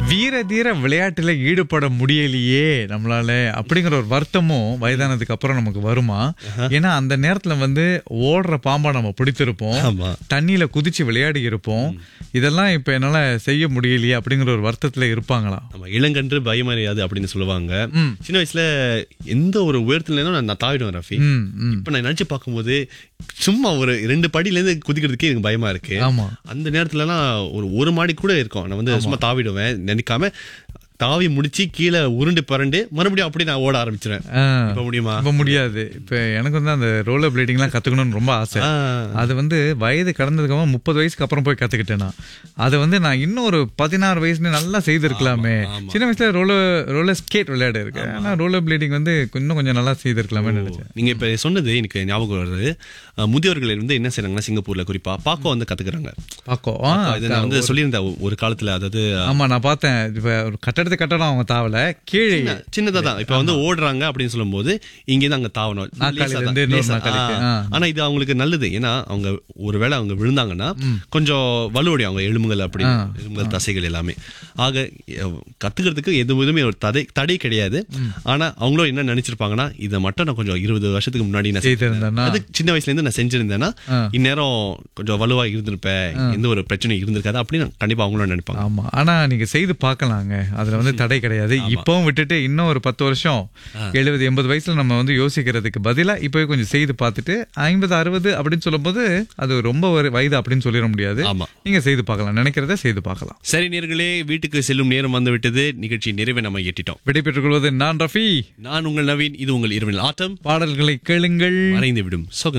வீர தீர விளையாட்டுல ஈடுபட முடியலையே நம்மளால அப்படிங்கிற ஒரு வருத்தமும் வயதானதுக்கு அப்புறம் நமக்கு வருமா ஏன்னா அந்த நேரத்துல வந்து ஓடுற பாம்பா நம்ம பிடித்திருப்போம் ஆமா தண்ணியில குதிச்சு விளையாடி இருப்போம் இதெல்லாம் இப்ப என்னால செய்ய முடியலையே அப்படிங்கிற ஒரு வருத்தத்துல இருப்பாங்களா ஆமா இளங்கன்று பயமறியாது அப்படின்னு சொல்லுவாங்க ம். சின்ன வயசுல எந்த ஒரு உயரத்துல இருந்தும் நான் நான் தாவிடுவேன் ரஃபி ம், ம். இப்ப நான் நினைச்சு பார்க்கும்போது சும்மா ஒரு ரெண்டு படியில இருந்து குதிக்கிறதுக்கே எனக்கு பயமா இருக்கு ஆமா அந்த நேரத்துலலாம் ஒரு ஒரு மாடி கூட இருக்கும் நான் வந்து சும்மா தாவிடுவேன் நினைக்காம தாவி முடிச்சு கீழே உருண்டு பரண்டு மறுபடியும் அப்படி நான் ஓட ஆரம்பிச்சிருவேன் ஆ. இப்ப முடியுமா இப்ப முடியாது இப்ப எனக்கு வந்து அந்த ரோலர் பிளேடிங்லாம் கத்துக்கணும்னு ரொம்ப ஆசை ஆ. அது வந்து வயது கடந்ததுக்கு அப்புறம் முப்பது வயசுக்கு அப்புறம் போய் கத்துக்கிட்டேன் நான் அதை வந்து நான் இன்னும் ஒரு பதினாறு வயசுல நல்லா செய்திருக்கலாமே சின்ன வயசுல ரோலர் ரோலர் ஸ்கேட் விளையாட இருக்கு ஆனா ரோலர் பிளேடிங் வந்து இன்னும் கொஞ்சம் நல்லா செய்திருக்கலாமே நினைச்சேன் நீங்க இப்ப சொன்னது எனக்கு ஞாபகம் வருது அஹ், முதியோர்கள் வந்து என்ன செய்றாங்கன்னா சிங்கப்பூர்ல குறிப்பா பாக்கோ வந்து கத்துக்கிறாங்க பாக்கோ இது நான் வந்து சொல்லியிருந்தேன் ஒ- ஒரு காலத்துல அதாவது ஆமா நான் பார்த்தேன் இப்ப ஒரு கட்டடத்து கட்டடம் அவங்க தாவல கீழே சின்னதா தான் இப்ப வந்து ஓடுறாங்க அப்படின்னு சொல்லும்போது இங்க இருந்து அங்க தாவணும் நாற்காலில லேசா தான், இருந்து இன்னொரு லேசா. நாற்காலிக்கு, ஆ. ஆ. ஆனா இது அவங்களுக்கு நல்லது ஏன்னா அவங்க ஒருவேளை அவங்க விழுந்தாங்கன்னா கொஞ்சம் வலுவடையும் அவங்க எலும்புகள் அப்படி எலும்புகள் தசைகள் எல்லாமே ஆக எ- கத்துக்கிறதுக்கு எது விதமே ஒரு தடை தடை கிடையாது ஆனா அவங்களும் என்ன நினைச்சிருப்பாங்கன்னா இதை மட்டும் நான் கொஞ்சம் இருபது வருஷத்துக்கு முன்னாடி நான் செய்திருந்தேன்னா அது சின்ன வயசுல இருந்து நான் செஞ்சிருந்தேன்னா இந்நேரம் கொஞ்சம் வலுவா இருந்திருப்பேன் எந்த ஒரு பிரச்சனையும் இருந்திருக்காது அப்படின்னு கண்டிப்பா அவங்களும் நினைப்பாங்க ஆமா ஆனா நீங்க செய்து பார்க்கலாங்க அதுல வந்து தடை கிடையாது இப்பவும் விட்டுட்டு இன்னும் ஒரு பத்து வருஷம் எழுபது எண்பது வயசுல நம்ம வந்து யோசிக்கிறதுக்கு பதிலா இப்பவே கொஞ்சம் செய்து பார்த்துட்டு ஐம்பது அறுபது அப்படின்னு சொல்லும்போது அது ரொம்ப ஒரு வயது அப்படின்னு சொல்லிட முடியாது ஆமா நீங்க செய்து பார்க்கலாம் நினைக்கிறத செய்து பார்க்கலாம் சரி நேர்களே வீட்டுக்கு செல்லும் நேரம் வந்து விட்டது நிகழ்ச்சி நிறைவை நம்ம எட்டிட்டோம் விடைபெற்றுக் கொள்வது நான் ரஃபி நான் உங்கள் நவீன் இது உங்கள் இரவில் ஆட்டம் பாடல்களை கேளுங்கள் மறைந்து விடும் சொக